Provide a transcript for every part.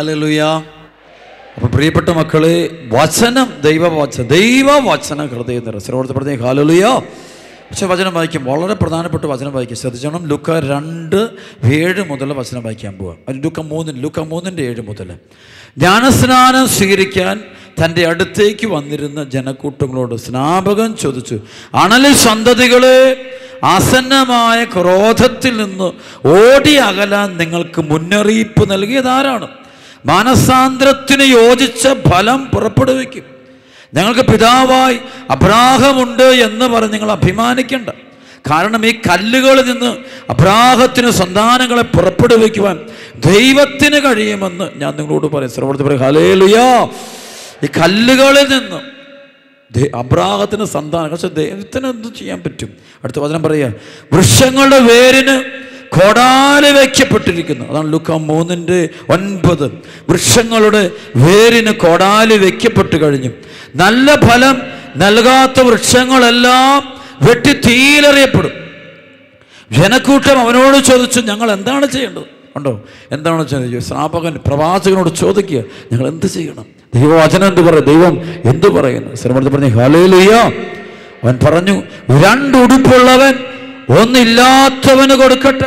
ഹാലലുയ അപ്പൊ പ്രിയപ്പെട്ട മക്കളെ വചനം ദൈവവച ദൈവവചന ഹൃദയ നിറച്ചോടത്ത് പറഞ്ഞ ഹാലലുയ പക്ഷെ വചനം വായിക്കും വളരെ പ്രധാനപ്പെട്ട വചനം വായിക്കും ശ്രദ്ധിച്ചോണം ലുക്ക രണ്ട് ഏഴ് മുതൽ വചനം വായിക്കാൻ പോവാം അത് ലുക്ക മൂന്നിന് ലുക്ക മൂന്നിൻ്റെ ഏഴ് മുതൽ ജ്ഞാനസ്നാനം സ്വീകരിക്കാൻ തൻ്റെ അടുത്തേക്ക് വന്നിരുന്ന ജനക്കൂട്ടങ്ങളോട് സ്നാപകൻ ചോദിച്ചു അണലി സന്തതികളെ ആസന്നമായ ക്രോധത്തിൽ നിന്ന് ഓടി അകലാൻ നിങ്ങൾക്ക് മുന്നറിയിപ്പ് നൽകിയതാരാണ് മാനസാന്തരത്തിന് യോജിച്ച ഫലം പുറപ്പെടുവിക്കും ഞങ്ങൾക്ക് പിതാവായി അബ്രാഹമുണ്ട് എന്ന് പറഞ്ഞ് നിങ്ങൾ അഭിമാനിക്കേണ്ട കാരണം ഈ കല്ലുകളിൽ നിന്ന് അബ്രാഹത്തിന് സന്താനങ്ങളെ പുറപ്പെടുവിക്കുവാൻ ദൈവത്തിന് കഴിയുമെന്ന് ഞാൻ നിങ്ങളോട് പറയും ശ്രവണത്തിൽ പറയും ഹലേലുയാ ഈ കല്ലുകളിൽ നിന്ന് ദേ- അബ്രാഹത്തിന് സന്താനം പക്ഷെ ദൈവത്തിന് എന്ത് ചെയ്യാൻ പറ്റും അടുത്ത വചനം പറയുക വൃക്ഷങ്ങളുടെ വേരിന് കൊടാല് വയ്ക്കപ്പെട്ടിരിക്കുന്നു അതാണ് ലുക്ക മൂന്നിൻ്റെ ഒൻപത് വൃക്ഷങ്ങളുടെ വേരിന് കൊടാല് വയ്ക്കപ്പെട്ട് കഴിഞ്ഞു നല്ല ഫലം നൽകാത്ത വൃക്ഷങ്ങളെല്ലാം വെട്ടി തീയിലെറിയപ്പെടും ജനക്കൂട്ടം അവനോട് ചോദിച്ചു ഞങ്ങൾ എന്താണ് ചെയ്യേണ്ടത് ഉണ്ടോ എന്താണ് ചോദിക്കുക സ്നാപകൻ പ്രവാചകനോട് ചോദിക്കുക ഞങ്ങൾ എന്ത് ചെയ്യണം ദൈവവചനം എന്ത് പറയും ദൈവം എന്ത് പറയുന്നു ശ്രമത്തിൽ പറഞ്ഞു ഹലേലുയ്യ അവൻ പറഞ്ഞു രണ്ടുടുപ്പുള്ളവൻ ഒന്നില്ലാത്തവന് കൊടുക്കട്ടെ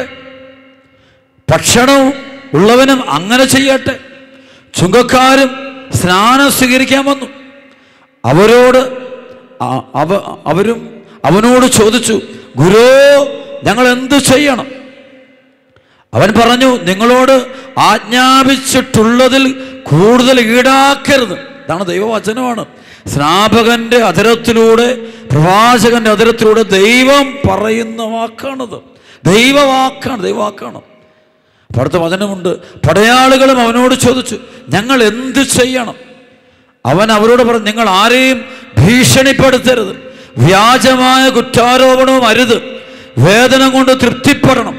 ഭക്ഷണവും ഉള്ളവനും അങ്ങനെ ചെയ്യട്ടെ ചുങ്കക്കാരും സ്നാനം സ്വീകരിക്കാൻ വന്നു അവരോട് അ- അവ അവരും അവനോട് ചോദിച്ചു ഗുരു ഞങ്ങൾ എന്ത് ചെയ്യണം അവൻ പറഞ്ഞു നിങ്ങളോട് ആജ്ഞാപിച്ചിട്ടുള്ളതിൽ കൂടുതൽ ഈടാക്കരുത് ഇതാണ് ദൈവവചനമാണ് സ്നാപകന്റെ അധരത്തിലൂടെ പ്രവാചകന്റെ അധരത്തിലൂടെ ദൈവം പറയുന്ന വാക്കാണത് ദൈവവാക്കാണ് ദൈവവാക്കാണ് അപ്പോൾ അടുത്ത വചനമുണ്ട് പടയാളികളും അവനോട് ചോദിച്ചു ഞങ്ങൾ എന്ത് ചെയ്യണം അവൻ അവരോട് പറഞ്ഞു നിങ്ങൾ ആരെയും ഭീഷണിപ്പെടുത്തരുത് വ്യാജമായ കുറ്റാരോപണവും അരുത് വേദന കൊണ്ട് തൃപ്തിപ്പെടണം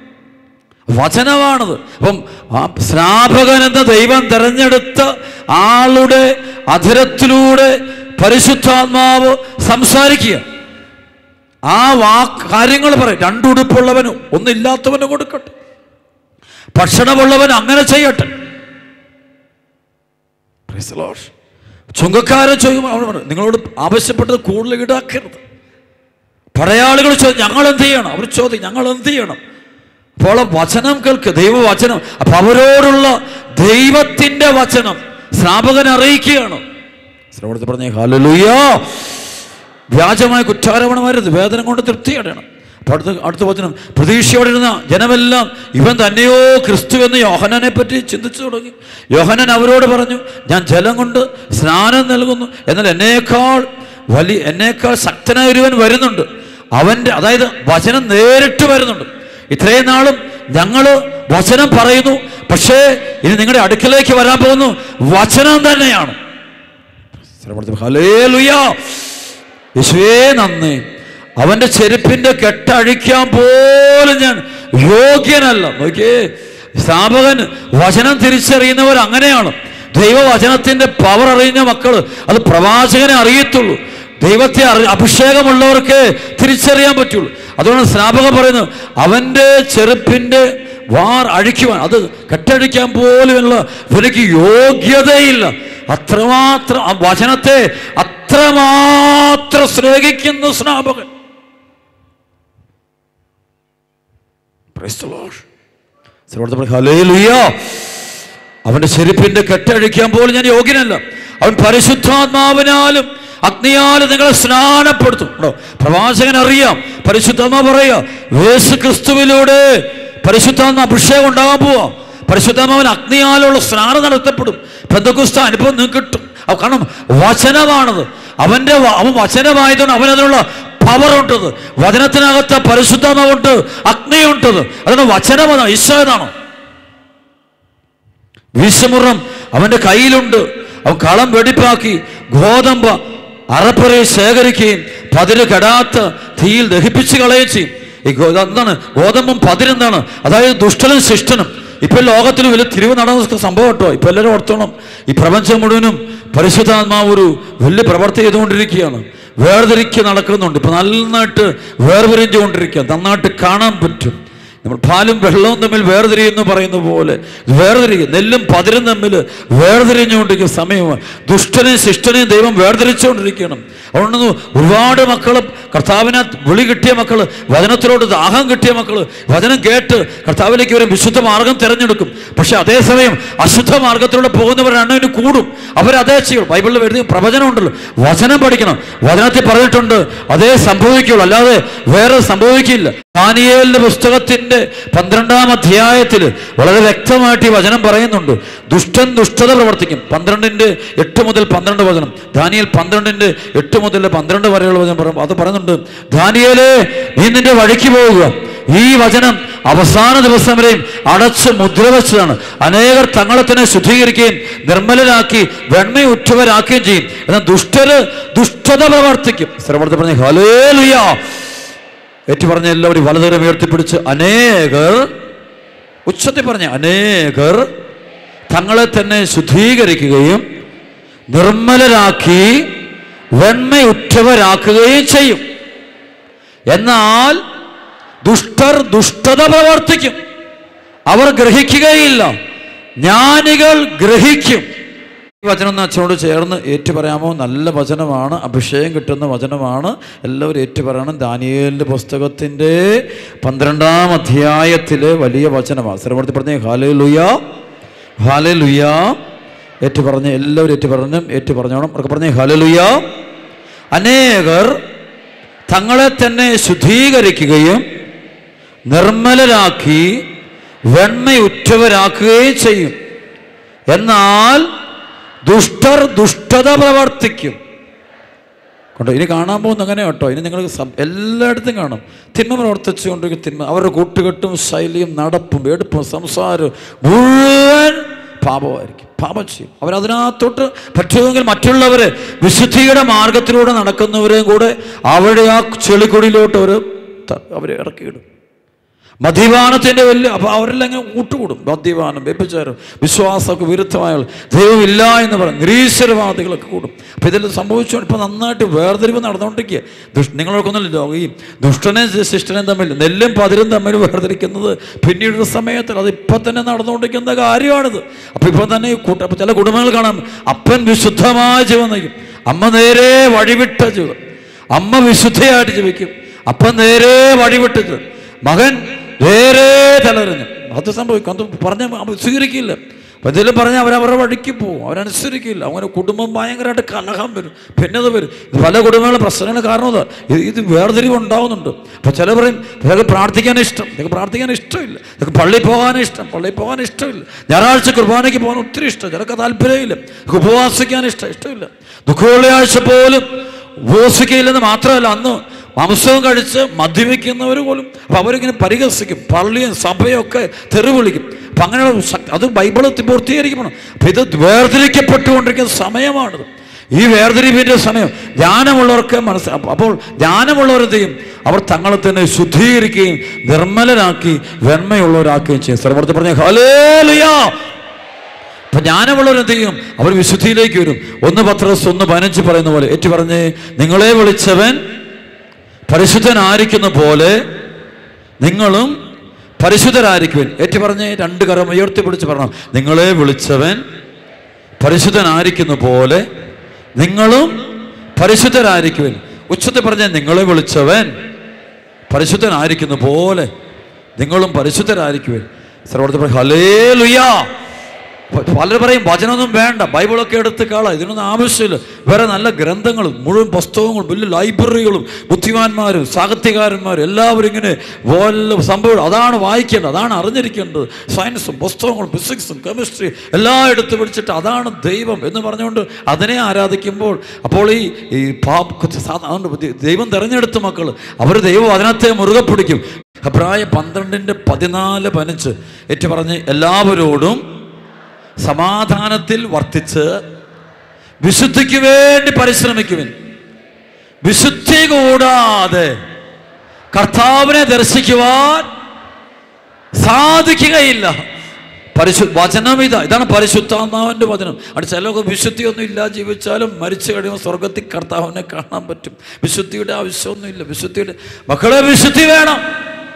വചനമാണത് അപ്പം ആ സ്നാപകൻ എന്ന ദൈവം തെരഞ്ഞെടുത്ത ആളുടെ അധരത്തിലൂടെ പരിശുദ്ധാത്മാവ് സംസാരിക്കുക ആ വാക്ക് കാര്യങ്ങൾ പറയും രണ്ടുടുപ്പുള്ളവന് ഒന്നില്ലാത്തവന് കൊടുക്കട്ടെ ഭക്ഷണമുള്ളവൻ അങ്ങനെ ചെയ്യട്ടെ Praise the Lord. ചുങ്കക്കാരൻ ചോദിക്കുമ്പോൾ അവൻ പറഞ്ഞു നിങ്ങളോട് ആവശ്യപ്പെട്ടത് കൂടുതൽ ഈടാക്കരുത് പടയാളികൾ ചോദിച്ചു ഞങ്ങൾ എന്ത് ചെയ്യണം അവർ ചോദിക്കും ഞങ്ങൾ എന്ത് ചെയ്യണം അപ്പോൾ ആ വചനം കേൾക്ക് ദൈവവചനം അപ്പൊ അവരോടുള്ള ദൈവത്തിന്റെ വചനം സ്നാപകൻ അറിയിക്കുകയാണ് ശ്രവണത്തിൽ പറഞ്ഞേ ഹാലലുയ്യോ വ്യാജമായ കുറ്റാരോപണം വരരുത് വേദന കൊണ്ട് തൃപ്തി അടയണം അപ്പൊ അടുത്ത അടുത്ത വചനം പ്രതീക്ഷയോടെ ഇരുന്ന ജനമെല്ലാം ഇവൻ തന്നെയോ ക്രിസ്തു എന്ന് യോഹനനെ പറ്റി ചിന്തിച്ചു തുടങ്ങി യോഹനൻ അവരോട് പറഞ്ഞു ഞാൻ ജലം കൊണ്ട് സ്നാനം നൽകുന്നു എന്നാൽ എന്നേക്കാൾ വലിയ എന്നേക്കാൾ ശക്തനായ ഒരുവൻ വരുന്നുണ്ട് അവൻ്റെ അതായത് വചനം നേരിട്ട് വരുന്നുണ്ട് ഇത്രയും നാളും ഞങ്ങൾ വചനം പറയുന്നു പക്ഷേ ഇനി നിങ്ങളുടെ അടുക്കലേക്ക് വരാൻ പോകുന്നു വചനം തന്നെയാണ് ഹല്ലേലൂയ യേശുവേ നന്ദി അവന്റെ ചെരുപ്പിന്റെ കെട്ടഴിക്കാൻ പോലും ഞാൻ യോഗ്യനല്ല നോക്കിയേ സ്ഥാപകൻ വചനം തിരിച്ചറിയുന്നവർ അങ്ങനെയാണ് ദൈവവചനത്തിന്റെ പവർ അറിയുന്ന മക്കൾ അത് പ്രവാചകനെ അറിയത്തുള്ളൂ ദൈവത്തെ അറി അഭിഷേകമുള്ളവർക്ക് തിരിച്ചറിയാൻ പറ്റുള്ളൂ അതുകൊണ്ട് സ്നാപകൻ പറയുന്നു അവന്റെ ചെറുപ്പിന്റെ വാർ അഴിക്കുവാൻ അത് കെട്ടഴിക്കാൻ പോലുമുള്ള ഇവനക്ക് യോഗ്യതയില്ല അത്രമാത്രം ആ വചനത്തെ അത്രമാത്രം സ്നേഹിക്കുന്ന സ്നാപകൻ Praise the Lord. സർവ്വത്തെ പറയും, "ഹല്ലേലൂയ." അവന്റെ ചെരുപ്പിന്റെ കെട്ടഴിക്കാൻ പോലും ഞാൻ യോഗ്യനല്ല അവൻ പരിശുദ്ധാത്മാവിനാലും അഗ്നിയാലും നിങ്ങളെ സ്നാനപ്പെടുത്തും കേട്ടോ പ്രവാചകൻ അറിയാം പരിശുദ്ധാത്മാവ് പറയുക യേശു ക്രിസ്തുവിലൂടെ പരിശുദ്ധാത്മ അഭിഷേകം ഉണ്ടാകാൻ പോവാ പരിശുദ്ധാത്മാവിന് അഗ്നിയാലുള്ള സ്നാനം നടത്തപ്പെടും പെന്തക്കുസ്ത അനുഭവം നിങ്ങൾക്ക് കിട്ടും അത് കാരണം വചനമാണത് അവന്റെ വ- അവൻ വചനമായതുകൊണ്ട് അവനതിനുള്ള പവറുണ്ടത് വചനത്തിനകത്ത് പരിശുദ്ധാത്മാവുണ്ട് അഗ്നിയുണ്ടത് അതുകൊണ്ട് വചനമാണ് ഈശോയതാണോ വീശമുറം അവന്റെ കയ്യിലുണ്ട് അവൻ കളം വെടിപ്പാക്കി ഗോതമ്പ് അറപ്പറയിൽ ശേഖരിക്കുകയും പതിര് കെടാത്ത തീയിൽ ദഹിപ്പിച്ച് കളയുകയും ചെയ്യും ഈ ഗോ- എന്താണ് ഗോതമ്പും പതിരെന്താണ് അതായത് ദുഷ്ടനും ശിഷ്ടനും ഇപ്പൊ ലോകത്തിൽ വലിയ തിരിവ് നടന്ന സംഭവം കേട്ടോ ഇപ്പൊ എല്ലാവരും ഓർത്തോണം ഈ പ്രപഞ്ചം മുഴുവനും പരിശുദ്ധാത്മാവ് ഒരു വലിയ പ്രവർത്തി ചെയ്തുകൊണ്ടിരിക്കുകയാണ് വേർതിരിക്ക് നടക്കുന്നുണ്ട് ഇപ്പൊ നന്നായിട്ട് വേർതിരിഞ്ഞുകൊണ്ടിരിക്കുക നന്നായിട്ട് കാണാൻ പറ്റും നമ്മൾ പാലും വെള്ളവും തമ്മിൽ വേർതിരിയുന്നു പറയുന്ന പോലെ വേർതിരിക്കും നെല്ലും പതിരും തമ്മിൽ വേർതിരിഞ്ഞുകൊണ്ടിരിക്കുന്ന സമയമാണ് ദുഷ്ടനെയും ശിഷ്ടനെയും ദൈവം വേർതിരിച്ചുകൊണ്ടിരിക്കണം അതുകൊണ്ട് ഒരുപാട് മക്കൾ കർത്താവിനെ വിളി കിട്ടിയ മക്കൾ വചനത്തിലോട്ട് ദാഹം കിട്ടിയ മക്കൾ വചനം കേട്ട് കർത്താവിലേക്ക് വരും വിശുദ്ധ മാർഗം തിരഞ്ഞെടുക്കും പക്ഷെ അതേസമയം അശുദ്ധ മാർഗത്തിലൂടെ പോകുന്നവർ എണ്ണവിന് കൂടും അവർ അതേ ചെയ്യും ബൈബിളിൽ എഴുതിയ പ്രവചനം ഉണ്ടല്ലോ വചനം പഠിക്കണം വചനത്തിൽ പറഞ്ഞിട്ടുണ്ട് അതേ സംഭവിക്കുള്ളൂ അല്ലാതെ വേറെ സംഭവിക്കില്ല ദാനിയേലിന്റെ പുസ്തകത്തിന്റെ പന്ത്രണ്ടാം അധ്യായത്തിൽ വളരെ വ്യക്തമായിട്ട് ഈ വചനം പറയുന്നുണ്ട് ദുഷ്ടൻ ദുഷ്ടത പ്രവർത്തിക്കും പന്ത്രണ്ടിന്റെ എട്ട് മുതൽ പന്ത്രണ്ട് വചനം ദാനിയേൽ പന്ത്രണ്ടിന്റെ എട്ട് മുതൽ പന്ത്രണ്ട് വരെയുള്ള വചനം പറയും അത് പറയുന്നുണ്ട് ദാനിയേലേ നീ നിന്റെ വഴിക്ക് പോവുക ഈ വചനം അവസാന ദിവസം വരെയും അടച്ച് മുദ്ര വെച്ചതാണ് അനേകർ തങ്ങളെ തന്നെ ശുദ്ധീകരിക്കുകയും നിർമ്മലരാക്കി വെണ്മയുറ്റവരാക്കുകയും ചെയ്യും എന്നാൽ ദുഷ്ടര് ദുഷ്ടത പ്രവർത്തിക്കും ശ്രവർത്തി പറഞ്ഞ ഹലേ ഏറ്റു പറഞ്ഞ എല്ലാവരും വലതുകരം ഉയർത്തിപ്പിടിച്ച് അനേകർ ഉച്ചത്തിൽ പറഞ്ഞ അനേകർ തങ്ങളെ തന്നെ ശുദ്ധീകരിക്കുകയും നിർമ്മലരാക്കി വെണ്മയുറ്റവരാക്കുകയും ചെയ്യും എന്നാൽ ദുഷ്ടർ ദുഷ്ടത പ്രവർത്തിക്കും അവർ ഗ്രഹിക്കുകയില്ല ജ്ഞാനികൾ ഗ്രഹിക്കും ഈ വചനം ഒന്ന് അച്ഛനോട് ചേർന്ന് ഏറ്റു പറയാമോ നല്ല വചനമാണ് അഭിഷേകം കിട്ടുന്ന വചനമാണ് എല്ലാവരും ഏറ്റു പറയണം ദാനിയേലിൻ്റെ പുസ്തകത്തിൻ്റെ പന്ത്രണ്ടാം അധ്യായത്തിലെ വലിയ വചനമാണ് സ്ഥലപ്പെടുത്തി പറഞ്ഞേ ഹാലേ ലുയ ഹാലേ ലുയ ഏറ്റു പറഞ്ഞ് എല്ലാവരും ഏറ്റു പറഞ്ഞും ഏറ്റു പറഞ്ഞോണം അവർക്ക് പറഞ്ഞേ ഹാലേ ലുയ അനേകർ തങ്ങളെ തന്നെ ശുദ്ധീകരിക്കുകയും നിർമ്മലരാക്കി വെണ്മയുറ്റവരാക്കുകയും ചെയ്യും എന്നാൽ ദുഷ്ടർ ദുഷ്ടത പ്രവർത്തിക്കും കണ്ടോ ഇനി കാണാൻ പോകുന്ന അങ്ങനെ കേട്ടോ ഇനി നിങ്ങൾ സം- എല്ലായിടത്തും കാണും തിന്മ പ്രവർത്തിച്ചുകൊണ്ടിരിക്കും തിന്മ അവരുടെ കൂട്ടുകെട്ടും ശൈലിയും നടപ്പും എടുപ്പും സംസാരവും മുഴുവൻ പാപമായിരിക്കും പാപം ചെയ്യും അവരതിനകത്തോട്ട് പറ്റുമെങ്കിൽ മറ്റുള്ളവരെ വിശുദ്ധിയുടെ മാർഗത്തിലൂടെ നടക്കുന്നവരെയും കൂടെ അവിടെ ആ ചെളിക്കുടിയിലോട്ട് അവർ അവരെ ഇറക്കിയിടും മദ്യപാനത്തിൻ്റെ വലിയ അപ്പോൾ അവരെല്ലാം ഇങ്ങനെ കൂട്ടുകൂടും മദ്യപാനം വ്യഭിചാരം വിശ്വാസമൊക്കെ വിരുദ്ധമായ ദൈവമില്ല എന്ന് പറയും നിരീശ്വരവാദികളൊക്കെ കൂടും അപ്പോൾ ഇതെല്ലാം സംഭവിച്ചു ഇപ്പോൾ നന്നായിട്ട് വേർതിരിവ് നടന്നുകൊണ്ടിരിക്കുക ദുഷ് നിങ്ങളൊക്കൊന്നുമില്ലല്ലോ ഈ ദുഷ്ടനെ ശിഷ്ടനെയും തമ്മിൽ നെല്ലും പതിരും തമ്മിൽ വേർതിരിക്കുന്നത് പിന്നീട് സമയത്തിൽ അത് ഇപ്പം തന്നെ നടന്നുകൊണ്ടിരിക്കുന്ന കാര്യമാണിത് അപ്പോൾ ഇപ്പം തന്നെ ഈ കൂട്ട അപ്പോൾ ചില കുടുംബങ്ങൾ കാണാം അപ്പൻ വിശുദ്ധമായ ജീവൻ നയിക്കും അമ്മ നേരെ വഴിവിട്ട ജീവൻ അമ്മ വിശുദ്ധയായിട്ട് ജീവിക്കും അപ്പൻ നേരെ വഴിവിട്ട് ജീവൻ. മകൻ നേരെ തലറിഞ്ഞു അത് സംഭവിക്കും അത് പറഞ്ഞ അവൻ സ്വീകരിക്കില്ല അപ്പം എന്തെങ്കിലും പറഞ്ഞാൽ അവരവരുടെ വഴിക്ക് പോകും അവരനുസരിക്കില്ല അങ്ങനെ കുടുംബം ഭയങ്കരമായിട്ട് കലഹം വരും ഭിന്നത വരും ഇത് പല കുടുംബങ്ങളുടെ പ്രശ്നങ്ങൾ കാരണം അതാ. ഇത് ഇത് വേർതിരിവ് ഉണ്ടാവുന്നുണ്ട് അപ്പോൾ ചില പറയും ഇതൊക്കെ പ്രാർത്ഥിക്കാൻ ഇഷ്ടം ഇതൊക്കെ പ്രാർത്ഥിക്കാൻ ഇഷ്ടമില്ല ഇതൊക്കെ പള്ളിയിൽ പോകാൻ ഇഷ്ടം പള്ളിയിൽ പോകാൻ ഇഷ്ടമില്ല ഞായറാഴ്ച കുർബാനയ്ക്ക് പോകാൻ ഒത്തിരി ഇഷ്ടം ചിലർക്ക് താല്പര്യമില്ല ഇതൊക്കെ ഉപവാസിക്കാൻ ഇഷ്ടം ഇഷ്ടമില്ല ദുഃഖവെള്ളിയാഴ്ച പോലും ഉപവസിക്കയില്ലെന്ന് മാത്രമല്ല അന്ന് മാംസവും കഴിച്ച് മദ്യപിക്കുന്നവർ പോലും അപ്പം അവരിങ്ങനെ പരിഹസിക്കും പള്ളിയും സഭയും ഒക്കെ തെറി വിളിക്കും അപ്പം അങ്ങനെയുള്ള ശക്തി അത് ബൈബിൾ പൂർത്തീകരിക്കണം അപ്പം ഇത് വേർതിരിക്കപ്പെട്ടുകൊണ്ടിരിക്കുന്ന സമയമാണിത് ഈ വേർതിരിവിൻ്റെ സമയം ജ്ഞാനമുള്ളവർക്ക് മനസ്സിൽ അപ്പോൾ ജ്ഞാനമുള്ളവർ എന്ത് ചെയ്യും അവർ തങ്ങളെ തന്നെ ശുദ്ധീകരിക്കുകയും നിർമ്മലരാക്കി വെണ്മയുള്ളവരാക്കുകയും ചെയ്യും സർവർത്തി പറഞ്ഞ ഹലേലുയാ അപ്പൊ ജ്ഞാനമുള്ളവർ എന്ത് ചെയ്യും അവർ വിശുദ്ധിയിലേക്ക് വരും ഒന്ന് പത്രസ് ഒന്ന് പതിനഞ്ച് പറയുന്ന പോലെ ഏറ്റു പറഞ്ഞ് നിങ്ങളെ വിളിച്ചവൻ പരിശുദ്ധനായിരിക്കുന്ന പോലെ നിങ്ങളും പരിശുദ്ധരായിരിക്കുവൻ ഏറ്റു പറഞ്ഞ് രണ്ട് കരം ഉയർത്തി പിടിച്ച് പറഞ്ഞു നിങ്ങളെ വിളിച്ചവൻ പരിശുദ്ധനായിരിക്കുന്ന പോലെ നിങ്ങളും പരിശുദ്ധരായിരിക്കുവൻ ഉച്ചത്തിൽ പറഞ്ഞ നിങ്ങളെ വിളിച്ചവൻ പരിശുദ്ധനായിരിക്കുന്ന പോലെ നിങ്ങളും പരിശുദ്ധരായിരിക്കുവൻ സർവ്വത്തിൽ പറയും ഹലേ ലുയാ പലരും പറയും വചനമൊന്നും വേണ്ട ബൈബിളൊക്കെ എടുത്ത് കാള ഇതിനൊന്നും ആവശ്യമില്ല വേറെ നല്ല ഗ്രന്ഥങ്ങളും മുഴുവൻ പുസ്തകങ്ങളും വലിയ ലൈബ്രറികളും ബുദ്ധിമാന്മാരും സാഹിത്യകാരന്മാരും എല്ലാവരും ഇങ്ങനെ വല്ല സംഭവം അതാണ് വായിക്കേണ്ടത് അതാണ് അറിഞ്ഞിരിക്കേണ്ടത് സയൻസും പുസ്തകങ്ങളും ഫിസിക്സും കെമിസ്ട്രി എല്ലാം എടുത്ത് പിടിച്ചിട്ട് അതാണ് ദൈവം എന്ന് പറഞ്ഞുകൊണ്ട് അതിനെ ആരാധിക്കുമ്പോൾ അപ്പോൾ ഈ ഈ പാപ സാധാ- അതുകൊണ്ട് ദൈവം തിരഞ്ഞെടുത്ത മക്കൾ അവർ ദൈവവചനത്തെ മുറുകെ പിടിക്കും അഭിപ്രായ പന്ത്രണ്ടിൻ്റെ പതിനാല് പതിനഞ്ച് ഏറ്റു പറഞ്ഞ് എല്ലാവരോടും സമാധാനത്തിൽ വർത്തിച്ച് വിശുദ്ധിക്ക് വേണ്ടി പരിശ്രമിക്കുവിൻ വിശുദ്ധി കൂടാതെ കർത്താവിനെ ദർശിക്കുവാൻ സാധിക്കുകയില്ല പരിശു വചനം ഇതാ ഇതാണ് പരിശുദ്ധാത്മാവിൻ്റെ വചനം അവിടെ ചിലർക്ക് വിശുദ്ധിയൊന്നും ഇല്ല ജീവിച്ചാലും മരിച്ചു കഴിയുമ്പോൾ സ്വർഗത്തിൽ കർത്താവിനെ കാണാൻ പറ്റും വിശുദ്ധിയുടെ ആവശ്യമൊന്നുമില്ല വിശുദ്ധിയുടെ മക്കളെ വിശുദ്ധി വേണം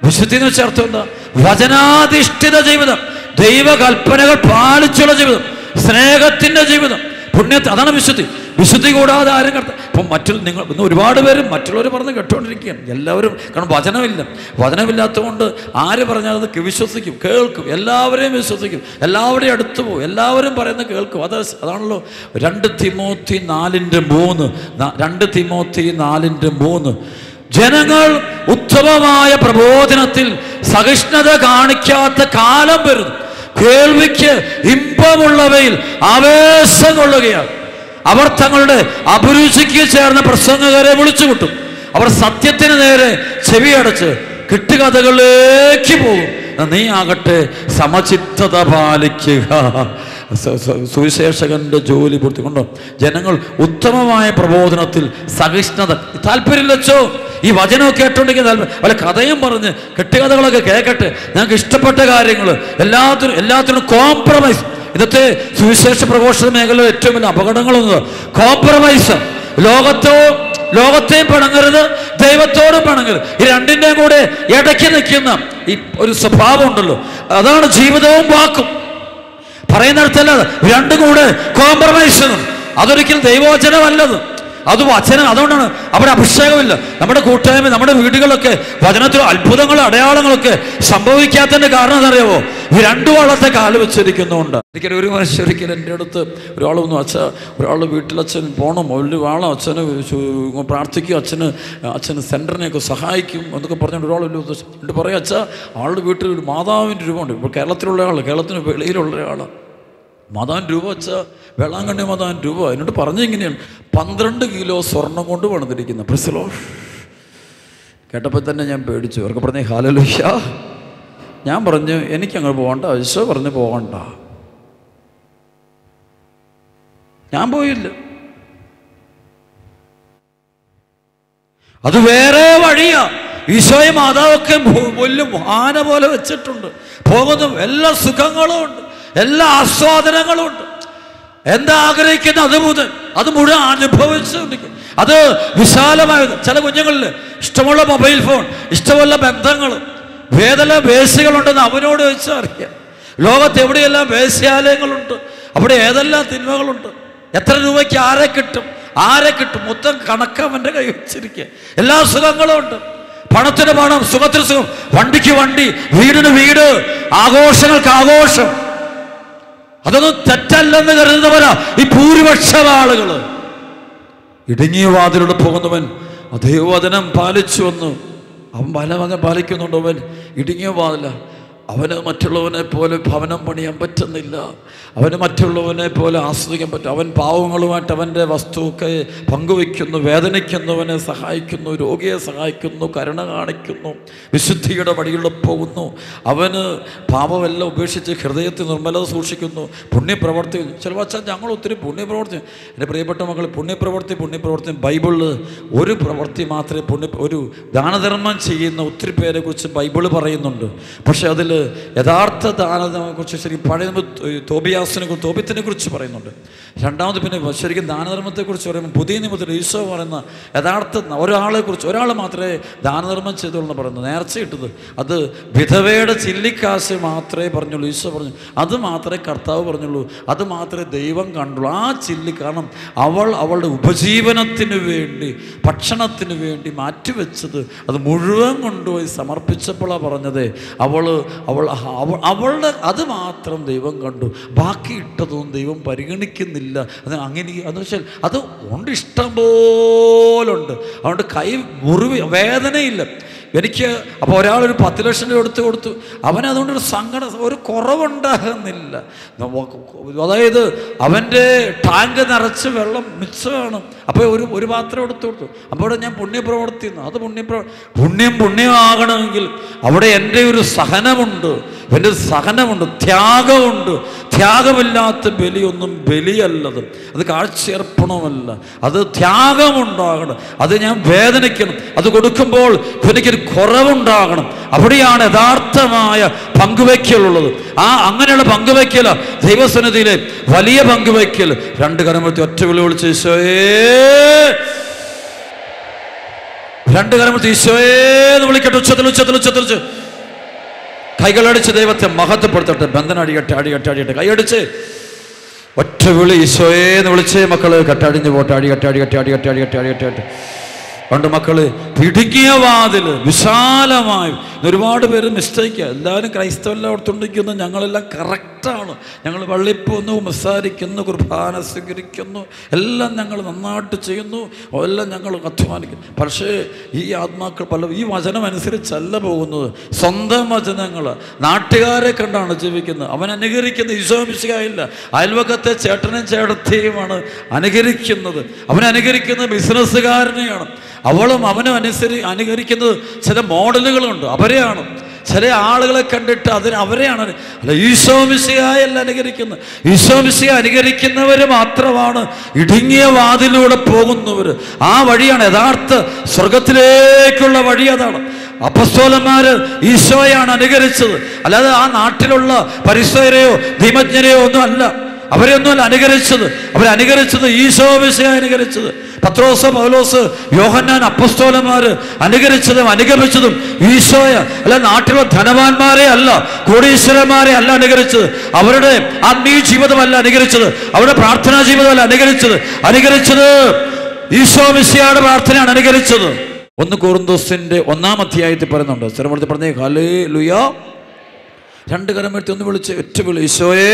വിശുദ്ധി എന്ന് വെച്ചാൽ അർത്ഥം എന്താ വചനാധിഷ്ഠിത ജീവിതം ദൈവകൽപ്പനകൾ പാലിച്ചുള്ള ജീവിതം സ്നേഹത്തിന്റെ ജീവിതം പുണ്യത്തെ അതാണ് വിശുദ്ധി വിശുദ്ധി കൂടാതെ ആരും കടത്ത ഇപ്പം മറ്റു നിങ്ങൾ ഇന്ന് ഒരുപാട് പേര് മറ്റുള്ളവർ പറഞ്ഞ് കേട്ടുകൊണ്ടിരിക്കുകയാണ് എല്ലാവരും കാരണം വചനമില്ല വചനമില്ലാത്തതുകൊണ്ട് ആര് പറഞ്ഞാൽ അത് വിശ്വസിക്കും കേൾക്കും എല്ലാവരെയും വിശ്വസിക്കും എല്ലാവരെയും അടുത്ത് പോകും എല്ലാവരും പറയുന്നത് കേൾക്കും അത് അതാണല്ലോ രണ്ട് തിമോത്തി നാലിൻ്റെ മൂന്ന് ന- രണ്ട് തിമോത്തി നാലിൻ്റെ മൂന്ന് ജനങ്ങൾ ഉത്തമമായ പ്രബോധനത്തിൽ സഹിഷ്ണുത കാണിക്കാത്ത കാലം വരുന്നു കേൾവിക്ക് ഇമ്പമുള്ളവയിൽ ആവേശം കൊള്ളുകയാണ് അവർ തങ്ങളുടെ അഭിരുചിക്ക് ചേർന്ന പ്രസംഗകരെ വിളിച്ചുകൂട്ടും അവർ സത്യത്തിന് നേരെ ചെവിയടച്ച് കിട്ടുകഥകളിലേക്ക് പോകും നീ ആകട്ടെ സമചിത്തത പാലിക്കുക സ- സ- സുവിശേഷകന്റെ ജോലി പൂർത്തിക്കൊണ്ടോ ജനങ്ങൾ ഉത്തമമായ പ്രബോധനത്തിൽ സഹിഷ്ണുത താല്പര്യം വെച്ചോ ഈ വചനം കേട്ടോണ്ടെങ്കിൽ താല്പര്യം വല്ല കഥയും പറഞ്ഞ് കെട്ടുകഥകളൊക്കെ കേൾക്കട്ടെ ഞങ്ങൾക്ക് ഇഷ്ടപ്പെട്ട കാര്യങ്ങൾ എല്ലാത്തിനും എല്ലാത്തിനും കോംപ്രമൈസ് ഇന്നത്തെ സുവിശേഷ പ്രഘോഷണ മേഖലയിൽ ഏറ്റവും വലിയ അപകടങ്ങളൊന്നും കോംപ്രമൈസ് ലോകത്തോ ലോകത്തെയും പിണങ്ങരുത് ദൈവത്തോടും പിണങ്ങരുത് ഈ രണ്ടിൻ്റെയും കൂടെ ഇടയ്ക്ക് നിൽക്കുന്ന ഈ ഒരു സ്വഭാവം ഉണ്ടല്ലോ അതാണ് ജീവിതവും വാക്കും പറയുന്നിടത്തല്ല അത്. രണ്ടും കൂടെ കോംപ്രമൈസ് ചെയ്യണം അതൊരിക്കലും ദൈവവചനമല്ലത് അത് വചനം അതുകൊണ്ടാണ് അവിടെ അഭിഷേകമില്ല നമ്മുടെ കൂട്ടായ്മ നമ്മുടെ വീടുകളൊക്കെ വചനത്തിൽ അത്ഭുതങ്ങളും അടയാളങ്ങളൊക്കെ സംഭവിക്കാത്തതിന്റെ കാരണം എന്നറിയാവോ ഈ രണ്ടു വള്ളത്തെ കാല് വെച്ചിരിക്കുന്നുണ്ട് ഒരിക്കലും ഒരു മനുഷ്യൻ ഒരിക്കലും എൻ്റെ അടുത്ത് ഒരാൾ വന്നു അച്ഛ ഒരാൾ വീട്ടിലച്ഛൻ പോകണം ഒരു വാളം അച്ഛന് ചു- പ്രാർത്ഥിക്കും അച്ഛന് അച്ഛന് സെൻറ്ററിനെയൊക്കെ സഹായിക്കും എന്നൊക്കെ പറഞ്ഞുകൊണ്ട് ഒരാൾ വലിയ ഉദ്ദേശം എന്നിട്ട് പറയാം അച്ഛ ആളുടെ വീട്ടിൽ ഒരു മാതാവിൻ്റെ രൂപമുണ്ട് ഇപ്പോൾ കേരളത്തിലുള്ള ആൾ കേരളത്തിന് വെളിയിലുള്ള ഒരാളാണ് മതാൻ രൂപ വെച്ച വേളാങ്കണ്ണി മതാൻ രൂപ എന്നോട് പറഞ്ഞ ഇങ്ങനെയാണ് പന്ത്രണ്ട് കിലോ സ്വർണം കൊണ്ട് പണിതിരിക്കുന്ന പ്രിസലോ കേട്ടപ്പോൾ തന്നെ ഞാൻ പേടിച്ചു അവർക്ക് പറഞ്ഞേ ഹാലലുഷ ഞാൻ പറഞ്ഞു എനിക്കങ്ങ് പോകണ്ട ഈശോ പറഞ്ഞു പോകണ്ട ഞാൻ പോയില്ല അത് വേറെ വഴിയാ ഈശോയെ മാതാവൊക്കെ ഭൂ- വലിയ ആന പോലെ വെച്ചിട്ടുണ്ട് പോകുന്ന എല്ലാ സുഖങ്ങളും ഉണ്ട് എല്ലാ ആസ്വാദനങ്ങളും ഉണ്ട് എന്താ ആഗ്രഹിക്കുന്ന അത് മുതൽ അത് മുഴുവൻ അനുഭവിച്ചുകൊണ്ടിരിക്കും അത് വിശാലമായത് ചില കുഞ്ഞുങ്ങളിൽ ഇഷ്ടമുള്ള മൊബൈൽ ഫോൺ ഇഷ്ടമുള്ള ബന്ധങ്ങൾ വേദന വേശികളുണ്ടെന്ന് അവനോട് വെച്ചാൽ അറിയാം ലോകത്ത് എവിടെയെല്ലാം വേശ്യാലയങ്ങളുണ്ട് അവിടെ ഏതെല്ലാം തിന്മകളുണ്ട് എത്ര രൂപയ്ക്ക് ആരെ കിട്ടും ആരെ കിട്ടും മൊത്തം കണക്ക് അവൻ്റെ കൈ വെച്ചിരിക്കുക എല്ലാ സുഖങ്ങളും ഉണ്ട് പണത്തിന് പണം സുഖത്തിന് സുഖം വണ്ടിക്ക് വണ്ടി വീടിന് വീട് ആഘോഷങ്ങൾക്ക് ആഘോഷം അതൊന്നും തെറ്റല്ലെന്ന് കരുതുന്നവരാ ഈ ഭൂരിപക്ഷം ആളുകൾ ഇടുങ്ങിയ വാതിലൂടെ പോകുന്നവൻ അതേ വചനം പാലിച്ചു വന്നു അവൻ പല വചനം പാലിക്കുന്നുണ്ട് അവൻ ഇടുങ്ങിയ വാതില അവന് മറ്റുള്ളവനെ പോലെ ഭവനം പണിയാൻ പറ്റുന്നില്ല അവന് മറ്റുള്ളവനെ പോലെ ആസ്വദിക്കാൻ പറ്റും അവൻ പാവങ്ങളുമായിട്ട് അവൻ്റെ വസ്തുവൊക്കെ പങ്കുവയ്ക്കുന്നു വേദനിക്കുന്നവനെ സഹായിക്കുന്നു രോഗിയെ സഹായിക്കുന്നു കരുണ കാണിക്കുന്നു വിശുദ്ധിയുടെ വഴികളിൽ പോകുന്നു അവന് പാപമെല്ലാം ഉപേക്ഷിച്ച് ഹൃദയത്തിൽ നിർമ്മലത സൂക്ഷിക്കുന്നു പുണ്യപ്രവർത്തി ചില വച്ചാൽ ഞങ്ങൾ ഒത്തിരി പുണ്യപ്രവർത്തി എൻ്റെ പ്രിയപ്പെട്ട മക്കൾ പുണ്യപ്രവർത്തി പുണ്യപ്രവർത്തി ബൈബിളിൽ ഒരു പ്രവൃത്തി മാത്രമേ പുണ്യ ഒരു ദാനധർമ്മം ചെയ്യുന്ന ഒത്തിരി പേരെ കുറിച്ച് ബൈബിള് പറയുന്നുണ്ട് പക്ഷെ അതിൽ യഥാർത്ഥ ദാനധർമ്മത്തെ കുറിച്ച് ശരി പഴയ നിയമ തോബിയാസിനെ കുറിച്ച് തോബിത്തിനെ കുറിച്ച് പറയുന്നുണ്ട് രണ്ടാമത് പിന്നെ ശരിക്കും ദാനധർമ്മത്തെക്കുറിച്ച് പറയുമ്പോൾ പുതിയ നിയമത്തിൽ ഈശോ പറയുന്ന യഥാർത്ഥ ഒരാളെ കുറിച്ച് ഒരാൾ മാത്രമേ ദാനധർമ്മം ചെയ്തോളൂ എന്ന് പറയുന്നത് നേർച്ച ഇട്ടത് അത് വിധവയുടെ ചില്ലിക്കാശ് മാത്രമേ പറഞ്ഞുള്ളൂ ഈശോ പറഞ്ഞു അത് മാത്രമേ കർത്താവ് പറഞ്ഞുള്ളൂ അത് മാത്രമേ ദൈവം കണ്ടുള്ളൂ ആ ചില്ലി കാരണം അവൾ അവളുടെ ഉപജീവനത്തിന് വേണ്ടി ഭക്ഷണത്തിന് വേണ്ടി മാറ്റിവെച്ചത് അത് മുഴുവൻ കൊണ്ടുപോയി സമർപ്പിച്ചപ്പോഴാണ് പറഞ്ഞത് അവൾ അവൾ അവൾ അവളുടെ അത് മാത്രം ദൈവം കണ്ടു ബാക്കി ഇട്ടതൊന്നും ദൈവം പരിഗണിക്കുന്നില്ല അത് അങ്ങനെ എന്ന് വെച്ചാൽ അത് ഉണ്ട് ഇഷ്ടം പോലുണ്ട് അതുകൊണ്ട് കൈ മുറിവ് വേദനയില്ല എനിക്ക് അപ്പോൾ ഒരാളൊരു പത്ത് ലക്ഷം രൂപ എടുത്ത് കൊടുത്തു അവന് അതുകൊണ്ടൊരു സങ്കടം ഒരു കുറവുണ്ടാകുന്നില്ല അതായത് അവൻ്റെ ടാങ്ക് നിറച്ച് വെള്ളം മിച്ചമാണ് അപ്പോൾ ഒരു ഒരു പാത്രം എടുത്ത് കൊടുത്തു അപ്പോൾ അവിടെ ഞാൻ പുണ്യപ്രവർത്തി എന്ന്. അത് പുണ്യപ്രവ പുണ്യം പുണ്യമാകണമെങ്കിൽ അവിടെ എൻ്റെ ഒരു സഹനമുണ്ട് എൻ്റെ ഒരു സഹനമുണ്ട് ത്യാഗമുണ്ട് ത്യാഗമില്ലാത്ത ബലിയൊന്നും ബലിയല്ലത് അത് കാഴ്ചയർപ്പണമല്ല അത് ത്യാഗമുണ്ടാകണം അത് ഞാൻ വേദനിക്കണം അത് കൊടുക്കുമ്പോൾ എനിക്കൊരു കുറവുണ്ടാകണം അവിടെയാണ് യഥാർത്ഥമായ പങ്കുവയ്ക്കലുള്ളത് ആ അങ്ങനെയുള്ള പങ്കുവയ്ക്കല ദൈവസന്നിധിയിലെ വലിയ പങ്കുവയ്ക്കൽ രണ്ട് കരമത്തി ഒറ്റ വിളി വിളിച്ച് ഈശോയേ രണ്ട് കരമത്തി ഈശോയേ എന്ന് വിളിക്കട്ടെ ഉച്ചത്തിൽ ഉച്ചത്തിൽ ഉച്ചത്തിൽ ഉച്ച കൈകളടിച്ച് ദൈവത്തെ മഹത്വപ്പെടുത്തട്ടെ ബന്ധനം അടിയട്ടെ അടിയട്ടെ അടിയട്ടെ കൈയടിച്ച് ഒറ്റ വിളി ഈശോയേന്ന് വിളിച്ചേ മക്കള് കട്ടടിഞ്ഞ് പോട്ടെ അടി കട്ട അടി കട്ട അടി കട്ട അടി കട്ട അടി കട്ട അടി പണ്ട് മക്കള് പിടുങ്ങിയ വാതില് വിശാലമായി ഇന്ന് ഒരുപാട് പേര് മിസ്റ്റേക്ക് എല്ലാവരും ക്രൈസ്തവെല്ലാം ഓർത്തുണ്ടിരിക്കുന്നു ഞങ്ങളെല്ലാം കറക്റ്റാണ് ഞങ്ങൾ വള്ളിപ്പോന്നു സംസാരിക്കുന്നു കുർബാന സ്വീകരിക്കുന്നു എല്ലാം ഞങ്ങൾ നന്നായിട്ട് ചെയ്യുന്നു എല്ലാം ഞങ്ങൾ അധ്വാനിക്കുന്നു പക്ഷേ ഈ ആത്മാക്കൾ പല ഈ വചനം അനുസരിച്ചല്ല പോകുന്നത് സ്വന്തം വചനങ്ങൾ നാട്ടുകാരെ കണ്ടാണ് ജീവിക്കുന്നത് അവൻ അനുകരിക്കുന്ന ഈശോമിശികായില്ല അയൽവക്കത്തെ ചേട്ടനും ചേട്ടത്തെയുമാണ് അനുകരിക്കുന്നത് അവൻ അനുകരിക്കുന്ന ബിസിനസ്സുകാരനെയാണ് അവളും അവനും അനുസരി അനുകരിക്കുന്നത് ചില മോഡലുകളുണ്ട് അവരെയാണ് ചില ആളുകളെ കണ്ടിട്ട് അതിന് അവരെയാണ് അനു- അല്ല ഈശോമിശിയായല്ല അനുകരിക്കുന്നത് ഈശോമിശിയെ അനുകരിക്കുന്നവർ മാത്രമാണ് ഇടുങ്ങിയ വാതിലൂടെ പോകുന്നവർ ആ വഴിയാണ് യഥാർത്ഥ സ്വർഗത്തിലേക്കുള്ള വഴി അതാണ് അപ്പസ്തോലന്മാര് ഈശോയാണ് അനുകരിച്ചത് അല്ലാതെ ആ നാട്ടിലുള്ള പരിസരയോ ധീമജ്ഞരെയോ ഒന്നും അല്ല അവരെയൊന്നുമല്ല അനുകരിച്ചത് അവരനുകരിച്ചത് ഈശോ വിഷയം അനുകരിച്ചത് പത്രോസ് പൗലോസ് യോഹന്നാൻ അപ്പസ്തോലന്മാര് അനുകരിച്ചതും അനുഗമിച്ചതും ഈശോയ അല്ല നാട്ടിലെ ധനവാന്മാരെ അല്ല കോടീശ്വരന്മാരെ അല്ല അനുകരിച്ചത് അവരുടെ ആത്മീയ ജീവിതമല്ല അനുകരിച്ചത് അവരുടെ പ്രാർത്ഥനാ ജീവിതമല്ല അനുകരിച്ചത് അനുകരിച്ചത് ഈശോ മിശിയുടെ പ്രാർത്ഥനയാണ് അനുകരിച്ചത് ഒന്ന് കോറിന്തോസിന്റെ ഒന്നാം അധ്യായത്തിൽ പറയുന്നുണ്ട് സ്ഥിരപ്പെടുത്തി പറഞ്ഞേ ഹലേ ലുയാ രണ്ട് കരം എടുത്ത് ഒന്ന് വിളിച്ച് ഒറ്റ വിളി ഈശോയേ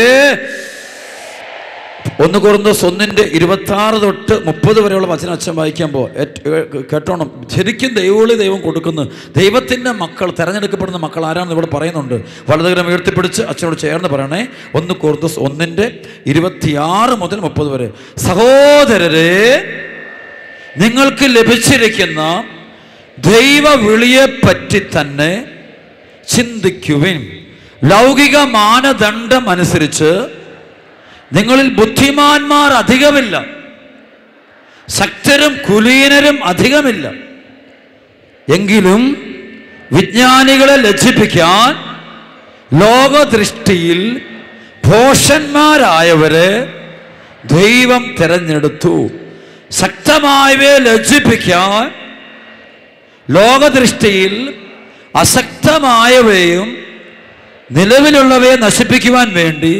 ഒന്ന് കുറുന്തോസ് ഒന്നിൻ്റെ ഇരുപത്തി ആറ് തൊട്ട് മുപ്പത് വരെയുള്ള വചനം അച്ഛൻ വായിക്കുമ്പോൾ കേട്ടോണം ശരിക്കും ദൈവവിളി ദൈവം കൊടുക്കുന്നു ദൈവത്തിൻ്റെ മക്കൾ തിരഞ്ഞെടുക്കപ്പെടുന്ന മക്കൾ ആരാണെന്ന് ഇവിടെ പറയുന്നുണ്ട് വലതുകരം ഉയർത്തിപ്പിടിച്ച് അച്ഛനോട് ചേർന്ന് പറയണേ ഒന്ന് കുറുന്തോസ് ഒന്നിൻ്റെ ഇരുപത്തിയാറ് മുതൽ മുപ്പത് വരെ സഹോദരരെ നിങ്ങൾക്ക് ലഭിച്ചിരിക്കുന്ന ദൈവ വിളിയെ പറ്റി തന്നെ ചിന്തിക്കുവിൻ ലൗകിക മാനദണ്ഡം അനുസരിച്ച് നിങ്ങളിൽ ബുദ്ധിമാന്മാർ അധികമില്ല ശക്തരും കുലീനരും അധികമില്ല എങ്കിലും വിജ്ഞാനികളെ ലജ്ജിപ്പിക്കാൻ ലോകദൃഷ്ടിയിൽ ഭോഷന്മാരായവരെ ദൈവം തിരഞ്ഞെടുത്തു ശക്തമായവയെ ലജ്ജിപ്പിക്കാൻ ലോകദൃഷ്ടിയിൽ അശക്തമായവയും നിലവിലുള്ളവയെ നശിപ്പിക്കുവാൻ വേണ്ടി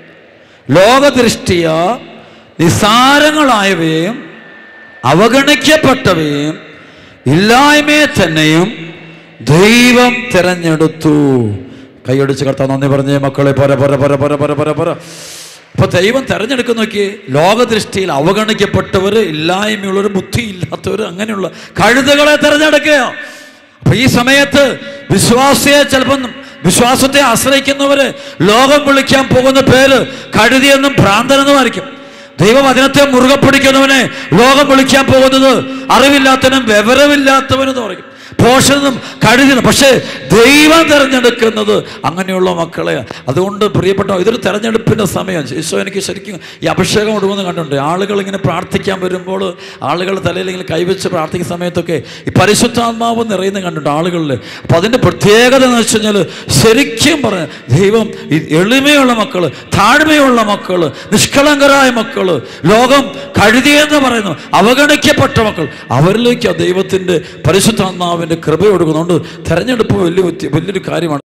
ലോകദൃഷ്ടിയ നിസാരങ്ങളായവയും അവഗണിക്കപ്പെട്ടവയും ഇല്ലായ്മയെ തന്നെയും ദൈവം തിരഞ്ഞെടുത്തു കൈയടിച്ച് കർത്താൻ നന്ദി പറഞ്ഞേ മക്കളെ പര പര പര പര പര പര പര അപ്പൊ ദൈവം തെരഞ്ഞെടുക്കുന്ന നോക്കി ലോകദൃഷ്ടിയിൽ അവഗണിക്കപ്പെട്ടവർ ഇല്ലായ്മയുള്ളവർ ബുദ്ധിയില്ലാത്തവർ അങ്ങനെയുള്ള കഴുതകളെ തെരഞ്ഞെടുക്കുക അപ്പൊ ഈ സമയത്ത് വിശ്വാസിയെ ചിലപ്പം വിശ്വാസത്തെ ആശ്രയിക്കുന്നവര് ലോകം വിളിക്കാൻ പോകുന്ന പേര് കഴുതിയെന്നും ഭ്രാന്തനെന്നും ആയിരിക്കും ദൈവവചനത്തെ മുറുകെ പിടിക്കുന്നവനെ ലോകം വിളിക്കാൻ പോകുന്നത് അറിവില്ലാത്തവനും വിവരമില്ലാത്തവനും പറയും പോഷനും കഴുകുന്നു പക്ഷേ ദൈവം തിരഞ്ഞെടുക്കുന്നത് അങ്ങനെയുള്ള മക്കളെ അതുകൊണ്ട് പ്രിയപ്പെട്ട ഇതൊരു തെരഞ്ഞെടുപ്പിൻ്റെ സമയം ഈശോ എനിക്ക് ശരിക്കും ഈ അഭിഷേകം ഒടുവെന്ന് കണ്ടിട്ടുണ്ട് ആളുകൾ ഇങ്ങനെ പ്രാർത്ഥിക്കാൻ വരുമ്പോൾ ആളുകൾ തലയിൽ ഇങ്ങനെ കൈവച്ച് പ്രാർത്ഥിക്കുന്ന സമയത്തൊക്കെ ഈ പരിശുദ്ധാത്മാവ് നിറയുന്ന കണ്ടിട്ടുണ്ട് ആളുകളിൽ അപ്പോൾ അതിൻ്റെ പ്രത്യേകത എന്ന് വെച്ച് കഴിഞ്ഞാൽ ശരിക്കും പറഞ്ഞ ദൈവം ഈ എളിമയുള്ള മക്കൾ താഴ്മയുള്ള മക്കൾ നിഷ്കളങ്കരായ മക്കൾ ലോകം കഴുതിയെന്ന് പറയുന്നു അവഗണിക്കപ്പെട്ട മക്കൾ അവരിലേക്ക് ആ ദൈവത്തിൻ്റെ പരിശുദ്ധാത്മാവിൻ്റെ കൃപ കൊടുക്കുന്നുണ്ട് തെരഞ്ഞെടുപ്പ് വലിയ വ്യത്യ- വലിയൊരു കാര്യമാണ്